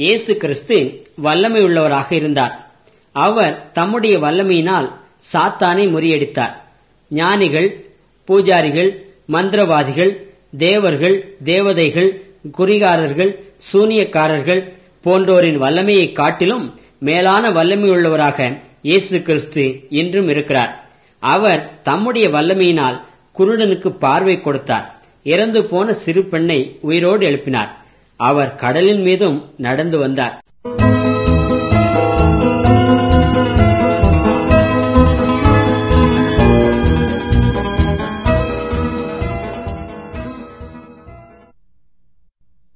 இயேசு கிறிஸ்து வல்லமை உள்ளவராக இருந்தார் அவர் தம்முடைய வல்லமையினால் சாத்தானை முறியடித்தார் ஞானிகள் பூஜாரிகள் மந்திரவாதிகள் தேவர்கள் தேவதைகள் குறிகாரர்கள் சூனியக்காரர்கள் போன்றோரின் வல்லமையை காட்டிலும் மேலான வல்லமையுள்ளவராக இயேசு கிறிஸ்து இன்றும் இருக்கிறார் அவர் தம்முடைய வல்லமையினால் குருடனுக்கு பார்வை கொடுத்தார் இறந்து போன சிறு பெண்ணை உயிரோடு எழுப்பினார் அவர் கடலின் மீதும் நடந்து வந்தார்